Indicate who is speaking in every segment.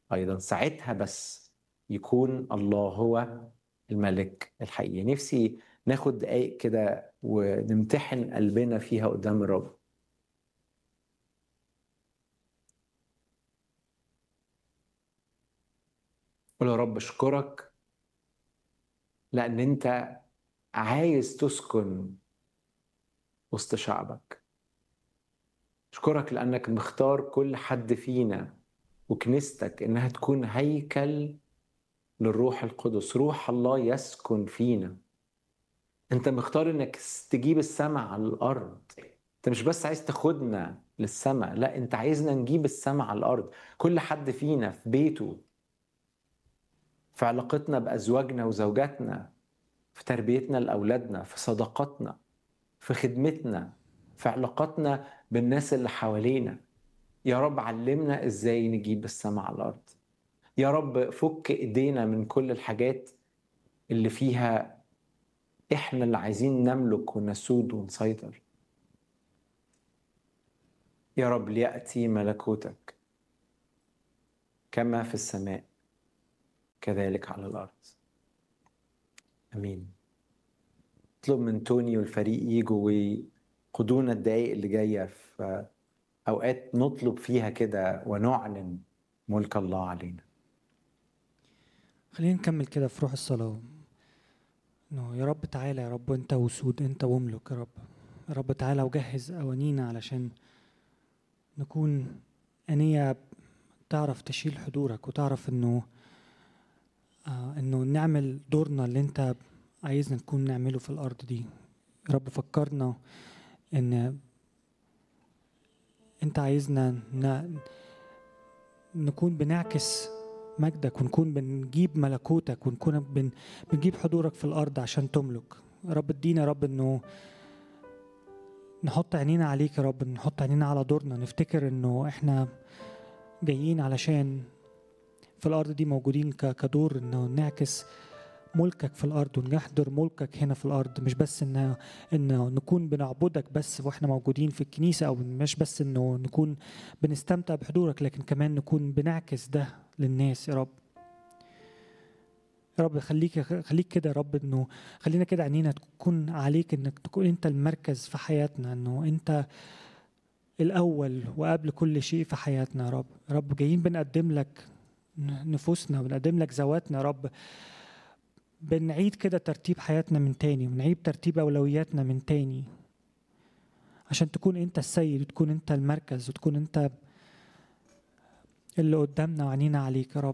Speaker 1: ايضا ساعتها بس يكون الله هو الملك الحقيقي نفسي ناخد دقايق كده ونمتحن قلبنا فيها قدام الرب قول يا رب اشكرك لان انت عايز تسكن وسط شعبك اشكرك لانك مختار كل حد فينا وكنيستك انها تكون هيكل للروح القدس روح الله يسكن فينا انت مختار انك تجيب السماء على الارض انت مش بس عايز تاخدنا للسماء لا انت عايزنا نجيب السماء على الارض كل حد فينا في بيته في علاقتنا بازواجنا وزوجاتنا في تربيتنا لاولادنا في صداقاتنا في خدمتنا في علاقاتنا بالناس اللي حوالينا يا رب علمنا ازاي نجيب السماء على الارض يا رب فك ايدينا من كل الحاجات اللي فيها احنا اللي عايزين نملك ونسود ونسيطر يا رب لياتي ملكوتك كما في السماء كذلك على الارض امين اطلب من توني والفريق يجوا ويقودونا الدقايق اللي جايه في اوقات نطلب فيها كده ونعلن ملك الله علينا
Speaker 2: خلينا نكمل كده في روح الصلاة انه يا رب تعالى يا رب انت وسود انت واملك يا رب يا رب تعالى وجهز اوانينا علشان نكون انية تعرف تشيل حضورك وتعرف انه آه انه نعمل دورنا اللي انت عايزنا نكون نعمله في الارض دي يا رب فكرنا ان انت عايزنا ن... نكون بنعكس مجدك ونكون بنجيب ملكوتك ونكون بن... بنجيب حضورك في الارض عشان تملك يا رب ادينا يا رب انه نحط عينينا عليك يا رب نحط عينينا على دورنا نفتكر انه احنا جايين علشان في الارض دي موجودين ك... كدور انه نعكس ملكك في الارض ونحضر ملكك هنا في الارض مش بس ان ان نكون بنعبدك بس واحنا موجودين في الكنيسه او مش بس انه نكون بنستمتع بحضورك لكن كمان نكون بنعكس ده للناس يا رب يا رب خليك خليك كده يا رب انه خلينا كده عينينا تكون عليك انك تكون انت المركز في حياتنا انه انت الاول وقبل كل شيء في حياتنا يا رب يا رب جايين بنقدم لك نفوسنا بنقدم لك ذواتنا يا رب بنعيد كده ترتيب حياتنا من تاني ونعيد ترتيب أولوياتنا من تاني عشان تكون أنت السيد وتكون أنت المركز وتكون أنت اللي قدامنا وعنينا عليك يا رب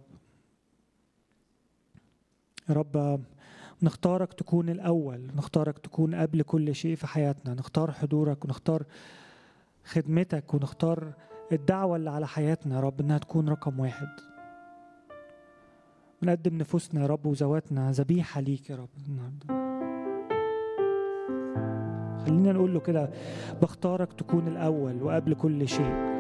Speaker 2: يا رب نختارك تكون الأول نختارك تكون قبل كل شيء في حياتنا نختار حضورك ونختار خدمتك ونختار الدعوة اللي على حياتنا يا رب إنها تكون رقم واحد بنقدم نفوسنا يا رب وذواتنا ذبيحة ليك يا رب النهارده خلينا نقول له كده بختارك تكون الأول وقبل كل شيء